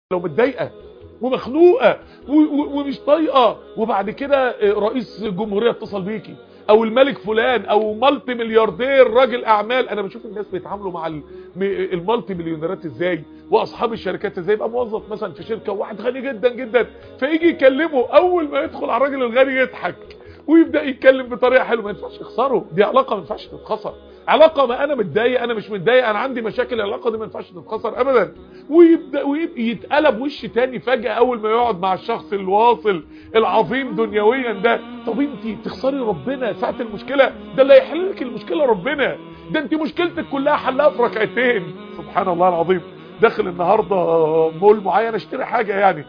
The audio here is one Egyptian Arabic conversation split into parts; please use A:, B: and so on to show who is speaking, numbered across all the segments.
A: لو متضايقه ومخنوقه ومش طايقه وبعد كده رئيس جمهوريه اتصل بيكي او الملك فلان او مالتي ملياردير راجل اعمال انا بشوف الناس بيتعاملوا مع المالتي مليونيرات ازاي واصحاب الشركات ازاي يبقى موظف مثلا في شركه وواحد غني جدا جدا فيجي يكلمه اول ما يدخل على الراجل الغني يضحك ويبدا يتكلم بطريقه حلوه ما ينفعش يخسره دي علاقه ما ينفعش تتخسر علاقه ما انا متضايق انا مش متضايق انا عندي مشاكل العلاقه دي ما ينفعش تتخسر ابدا ويبدا ويبقى يتقلب وش تاني فجاه اول ما يقعد مع الشخص الواصل العظيم دنيويا ده طب انت تخسري ربنا ساعه المشكله ده اللي هيحل لك المشكله ربنا ده انت مشكلتك كلها حلها في ركعتين سبحان الله العظيم داخل النهارده مول معين اشتري حاجه يعني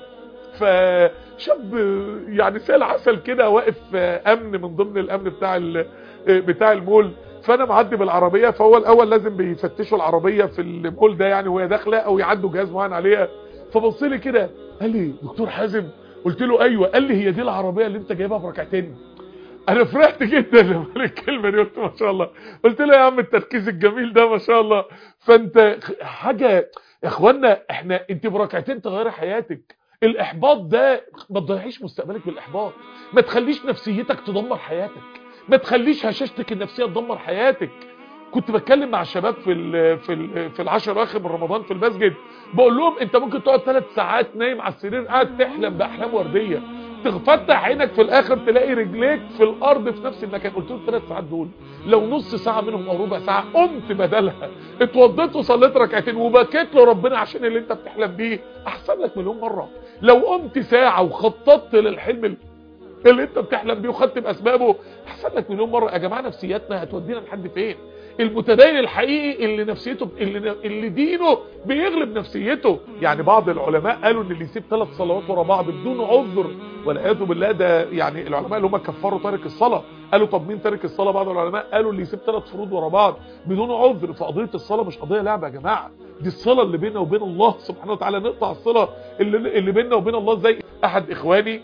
A: فشاب يعني سال عسل كده واقف امن من ضمن الامن بتاع بتاع المول فانا معدي بالعربيه فهو الاول لازم بيفتشوا العربيه في المول ده يعني وهي داخله او يعدوا جهاز معين عليها فبص لي كده قال لي دكتور حازم قلت له ايوه قال لي هي دي العربيه اللي انت جايبها بركعتين انا فرحت جدا لما الكلمه دي قلت ما شاء الله قلت له يا عم التركيز الجميل ده ما شاء الله فانت حاجه يا اخوانا احنا انت بركعتين تغيري حياتك الاحباط ده ما تضيعيش مستقبلك بالاحباط ما تخليش نفسيتك تدمر حياتك ما تخليش هشاشتك النفسيه تدمر حياتك كنت بتكلم مع الشباب في ال في ال في العشر الاواخر من رمضان في المسجد بقول لهم انت ممكن تقعد ثلاث ساعات نايم على السرير قاعد تحلم باحلام ورديه تفتح عينك في الاخر تلاقي رجليك في الارض في نفس المكان قلت له الثلاث ساعات دول لو نص ساعه منهم او ربع ساعه قمت بدلها اتوضيت وصليت ركعتين وبكيت لربنا عشان اللي انت بتحلم بيه احسن لك مليون مره لو قمت ساعه وخططت للحلم اللي انت بتحلم بيه وخدت باسبابه احسن لك مليون مره يا جماعه نفسياتنا هتودينا لحد فين المتدين الحقيقي اللي نفسيته اللي, اللي دينه بيغلب نفسيته يعني بعض العلماء قالوا ان اللي يسيب ثلاث صلوات ورا بعض بدون عذر والعياذ بالله ده يعني العلماء اللي هم كفروا تارك الصلاه قالوا طب مين تارك الصلاه بعض العلماء قالوا اللي يسيب ثلاث فروض ورا بعض بدون عذر فقضيه الصلاه مش قضيه لعبه يا جماعه دي الصلاه اللي بيننا وبين الله سبحانه وتعالى نقطع الصله اللي, اللي بيننا وبين الله ازاي احد اخواني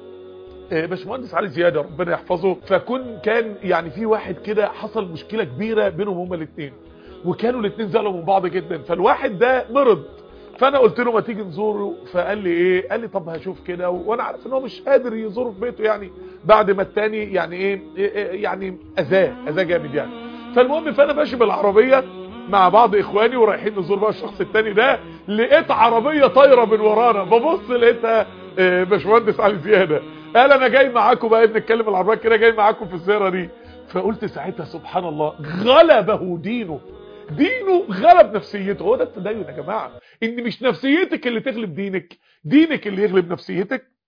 A: باشمهندس علي زياده ربنا يحفظه فكن كان يعني في واحد كده حصل مشكله كبيره بينهم هما الاثنين وكانوا الاثنين زعلوا من بعض جدا فالواحد ده مرض فانا قلت له ما تيجي نزوره فقال لي ايه قال لي طب هشوف كده وانا عارف ان هو مش قادر يزوره في بيته يعني بعد ما التاني يعني ايه, إيه يعني اذاه اذاه جامد يعني فالمهم فانا ماشي بالعربيه مع بعض اخواني ورايحين نزور بقى الشخص التاني ده لقيت عربيه طايره من ورانا ببص لقيتها إيه باشمهندس علي زياده قال انا جاي معاكم بقى بنتكلم العربيه كده جاي معاكم في الزياره دي فقلت ساعتها سبحان الله غلبه دينه دينه غلب نفسيته هو ده التدين يا جماعه ان مش نفسيتك اللي تغلب دينك دينك اللي يغلب نفسيتك